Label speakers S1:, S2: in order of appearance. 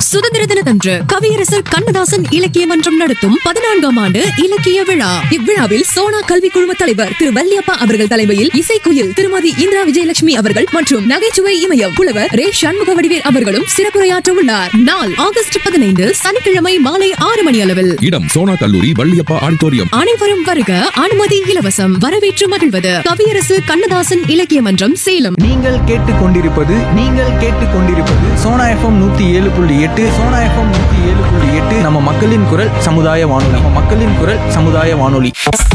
S1: சுதந்திர தினத்தன்று கவியரசர் கண்ணதாசன் இலக்கிய மன்றம் நடத்தும் பதினான்காம் ஆண்டு இலக்கிய விழா இவ்விழாவில் சோனா கல்வி குழும தலைவர் திரு வல்லியப்பா அவர்கள் தலைமையில் இசைக்குயில் திருமதி இந்திரா விஜயலட்சுமி அவர்கள் மற்றும் நகைச்சுவை இமயம் புலவர் ரே சண்முக வடிவேல் அவர்களும் சிறப்புரையாற்ற உள்ளார் நாள் ஆகஸ்ட் பதினைந்து சனிக்கிழமை மாலை ஆறு மணி அளவில்
S2: இடம் சோனா கல்லூரி வள்ளியப்பா ஆடிட்டோரியம்
S1: அனைவரும் வருக அனுமதி இலவசம் வரவேற்று மகிழ்வது கவியரசு கண்ணதாசன் இலக்கிய மன்றம் சேலம்
S3: நீங்கள் கேட்டுக்கொண்டிருப்பது நீங்கள் கேட்டுக்கொண்டிருப்பது சோனா எஃப்எம் நூத்தி ஏழு புள்ளி எட்டு சோனா எஃப்எம் நூத்தி ஏழு புள்ளி எட்டு நம்ம மக்களின் குரல் சமுதாய வானொலி நம்ம மக்களின் குரல் சமுதாய வானொலி